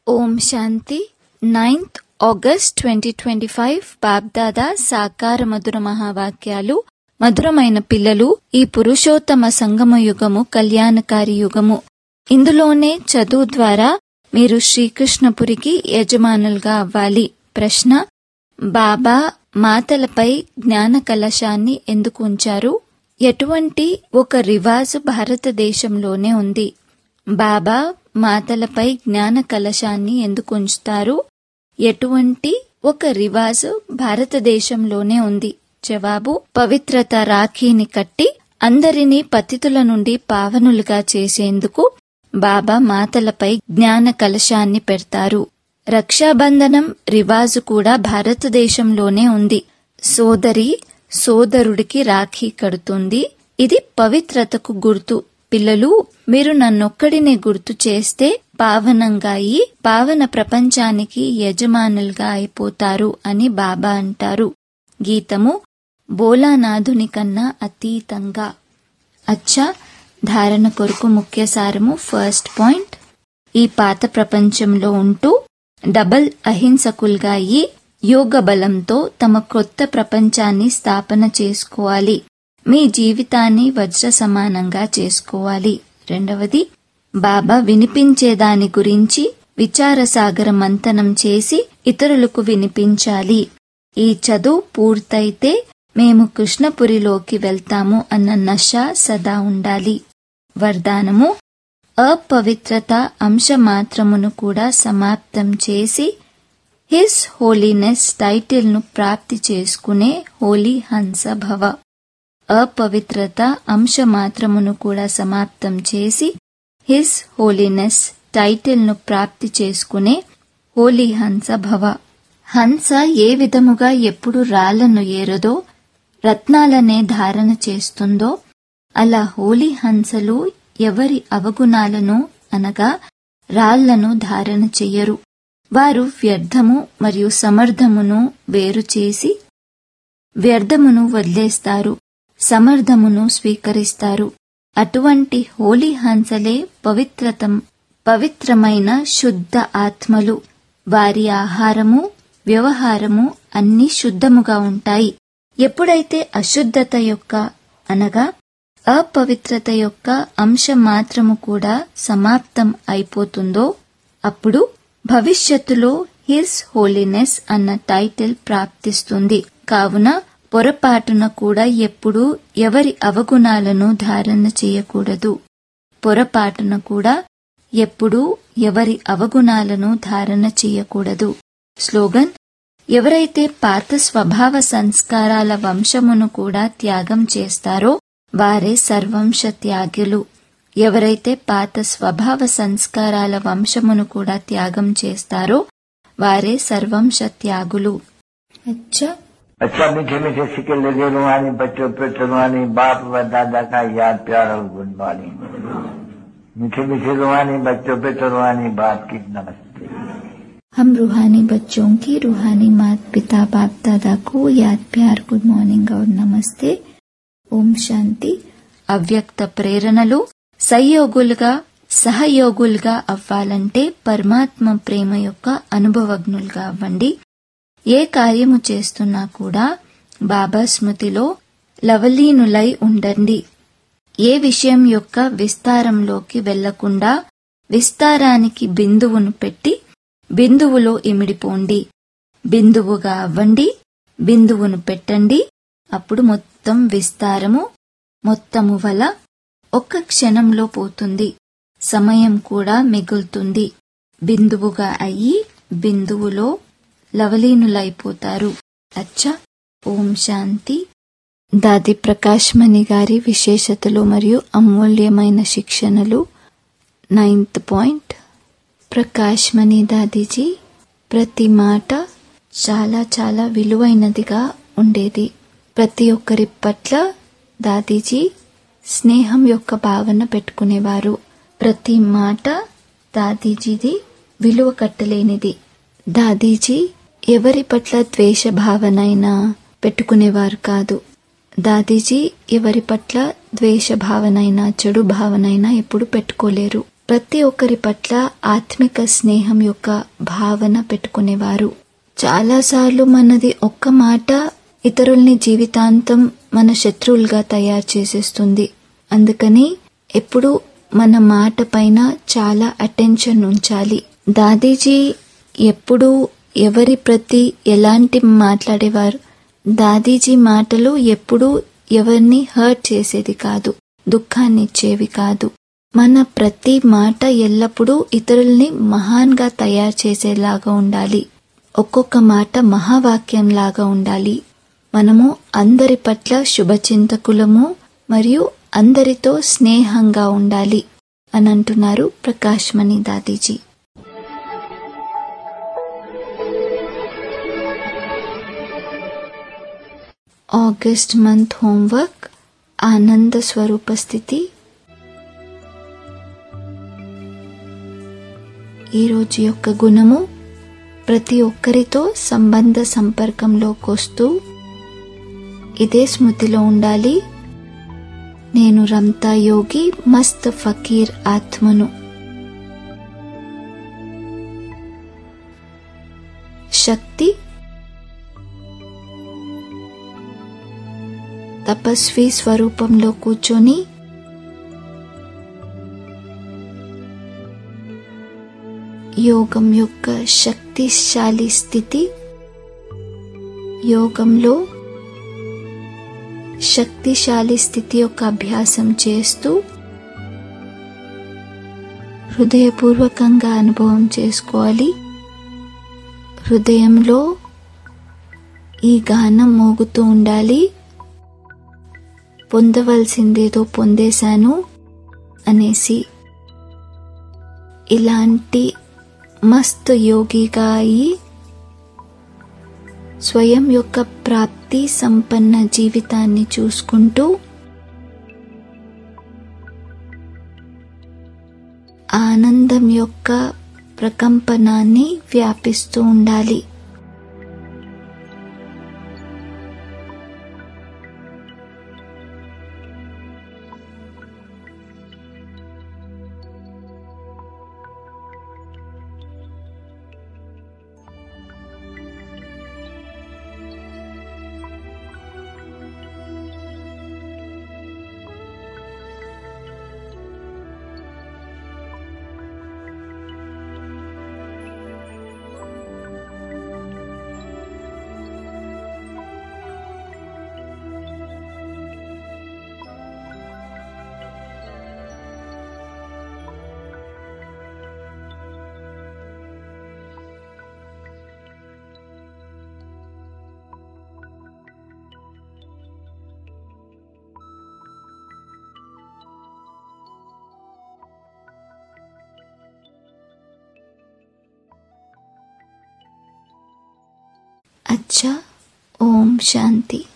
ఓం Shanti ninth August twenty twenty five Bapdada సాకార మధుర మహావాక్యాలు మధురమైన పిల్లలు ఈ పురుషోత్తమ సంగమ యుగము కళ్యాణకారి యుగము ఇందులోనే చదువు ద్వారా మీరు శ్రీకృష్ణపురికి యజమానులుగా అవ్వాలి ప్రశ్న బాబా మాతలపై జ్ఞాన కలశాన్ని ఎందుకు ఉంచారు ఎటువంటి ఒక రివాజు భారతదేశంలోనే ఉంది బాబా మాతలపై జ్ఞాన కలశాన్ని ఎందుకు ఉంచుతారు ఎటువంటి ఒక రివాజు భారతదేశంలోనే ఉంది జవాబు పవిత్రత రాఖీని కట్టి అందరినీ పతితుల నుండి పావనులుగా చేసేందుకు బాబా మాతలపై జ్ఞాన కలశాన్ని పెడతారు రక్షాబంధనం రివాజు కూడా భారతదేశంలోనే ఉంది సోదరి సోదరుడికి రాఖీ కడుతుంది ఇది పవిత్రతకు గుర్తు పిల్లలు మీరు నన్నొక్కడినే గుర్తు చేస్తే పావనంగా అయి పావన ప్రపంచానికి యజమానులుగా అయిపోతారు అని బాబా అంటారు గీతము బోలానాథుని కన్నా అతీతంగా అచ్చా ధారణ కొరకు ముఖ్య సారము ఫస్ట్ పాయింట్ ఈ పాత ప్రపంచంలో ఉంటూ డబల్ అహింసకులుగా అయి యోగ బలంతో తమ కొత్త ప్రపంచాన్ని స్థాపన చేసుకోవాలి మీ జీవితాన్ని వజ్ర సమానంగా చేసుకోవాలి రెండవది బాబా వినిపించే దాని గురించి విచారసాగర మంతనం చేసి ఇతరులకు వినిపించాలి ఈ చదువు పూర్తయితే మేము కృష్ణపురిలోకి వెళ్తాము అన్న నష సదా ఉండాలి వరదానము అపవిత్రత అంశ మాత్రమును కూడా సమాప్తం చేసి హిస్ హోలీనెస్ టైటిల్ ను ప్రాప్తి చేసుకునే హోలీ హంస భవ అపవిత్రత అంశ మాత్రమును కూడా సమాప్తం చేసి హిస్ హోలీనెస్ టైటిల్ ను ప్రాప్తి చేసుకునే హోలీ హంస భవ హంస ఏ విధముగా ఎప్పుడు రాళ్లను ఏరదో రత్నాలనే ధారణ చేస్తుందో అలా హోలీ హంసలు ఎవరి అవగుణాలను అనగా రాళ్లను ధారణ చెయ్యరు వారు వ్యర్థము మరియు సమర్థమును వేరు చేసి వ్యర్థమును వదిలేస్తారు సమర్థమును స్వీకరిస్తారు అటువంటి హోలీ హంసలే పవిత్రతం పవిత్రమైన శుద్ధ ఆత్మలు వారి ఆహారము వ్యవహారము అన్ని శుద్ధముగా ఉంటాయి ఎప్పుడైతే అశుద్ధత యొక్క అనగా అపవిత్రత యొక్క అంశం మాత్రము కూడా సమాప్తం అయిపోతుందో అప్పుడు భవిష్యత్తులో హిస్ హోలీనెస్ అన్న టైటిల్ ప్రాప్తిస్తుంది కావున పొరపాటున కూడా ఎప్పుడూ ఎవరి అవగుణాలను ధారణ చేయకూడదు పొరపాటున కూడా ఎప్పుడూ ఎవరి అవగుణాలను ధారణ చేయకూడదు స్లోగన్ ఎవరైతే పాత స్వభావ సంస్కారాల వంశమును కూడా త్యాగం చేస్తారో వారే సర్వంశ త్యాగులు ఎవరైతే పాత స్వభావ సంస్కారాల వంశమును కూడా త్యాగం చేస్తారో వారే సర్వంశ త్యాగులు అచ్చా अच्छा मीठे मीठे सिक्के लगे रुहानी बच्चों पे रुहानी बाप व दादा का याद प्यार और गुड मॉर्निंग मीठे मीठे रुहानी बच्चों पे रुहानी बाप की नमस्ते हम रूहानी बच्चों की रूहानी मात पिता बाप दादा को याद प्यार గుడ్ మార్నింగ్ और నమస్తే ఓం శాంతి అవ్యక్త ప్రేరణలు సహయోగులుగా సహయోగులుగా అవ్వాలంటే పరమాత్మ ప్రేమ యొక్క అనుభవజ్ఞులుగా అవ్వండి ఏ కార్యము చేస్తున్నా కూడా బాబా స్మృతిలో లవలీనులై ఉండండి ఏ విషయం యొక్క విస్తారంలోకి వెళ్లకుండా విస్తారానికి బిందువును పెట్టి బిందువులో ఇమిడిపోండి బిందువుగా అవ్వండి బిందువును పెట్టండి అప్పుడు మొత్తం విస్తారము మొత్తము వల ఒక్క క్షణంలో పోతుంది సమయం కూడా మిగులుతుంది బిందువుగా అయ్యి బిందువులో లవలీనులైపోతారు అచ్చా ఓం శాంతి దాది ప్రకాష్ మణి గారి విశేషతలు మరియు అమూల్యమైన శిక్షణలు నైన్త్ పాయింట్ ప్రకాష్ మణి దాదీజీ ప్రతి మాట చాలా చాలా విలువైనదిగా ఉండేది ప్రతి ఒక్కరి పట్ల దాదీజీ స్నేహం యొక్క భావన పెట్టుకునేవారు ప్రతి మాట దాదీజీది విలువ కట్టలేనిది దాదీజీ ఎవరి పట్ల ద్వేష భావనైనా పెట్టుకునేవారు కాదు దాదీజీ ఎవరి పట్ల ద్వేష భావనైనా చెడు భావనైనా ఎప్పుడు పెట్టుకోలేరు ప్రతి ఒక్కరి పట్ల ఆత్మిక స్నేహం యొక్క భావన పెట్టుకునేవారు చాలాసార్లు మనది ఒక్క మాట ఇతరుల్ని జీవితాంతం మన శత్రువులుగా తయారు చేసేస్తుంది అందుకని ఎప్పుడు మన మాట పైన చాలా అటెన్షన్ ఉంచాలి దాదీజీ ఎప్పుడు ఎవరి ప్రతి ఎలాంటి మాట్లాడేవారు దాదీజీ మాటలు ఎప్పుడూ ఎవరిని హర్ట్ చేసేది కాదు దుఃఖాన్ని ఇచ్చేవి కాదు మన ప్రతి మాట ఎల్లప్పుడూ ఇతరుల్ని మహాన్గా తయారు చేసేలాగా ఉండాలి ఒక్కొక్క మాట మహావాక్యం లాగా ఉండాలి మనము అందరి పట్ల శుభచింతకులము మరియు అందరితో స్నేహంగా ఉండాలి అని అంటున్నారు Prakash Mani Dadiji August month homework ఆనంద స్వరూప స్థితి ఈరోజు యొక్క గుణము ప్రతి ఒక్కరితో సంబంధ సంపర్కంలోకి వస్తూ ఇదే స్మృతిలో ఉండాలి నేను రంతా యోగి మస్త్ ఫకీర్ ఆత్మను శక్తి తపస్వి స్వరూపంలో కూర్చొని యోగం యొక్క శక్తిశాలి స్థితి యోగంలో శక్తిశాలి స్థితి యొక్క అభ్యాసం చేస్తూ హృదయపూర్వకంగా అనుభవం చేసుకోవాలి హృదయంలో ఈ గానం మోగుతూ ఉండాలి పొందవలసిందేదో పొందేశాను అనేసి ఇలాంటి మస్త్ యోగిగా అయి స్వయం యొక్క ప్రాప్తి సంపన్న జీవితాన్ని చూసుకుంటూ ఆనందం యొక్క ప్రకంపనాన్ని వ్యాపిస్తూ ఉండాలి अच्छा ओम शांति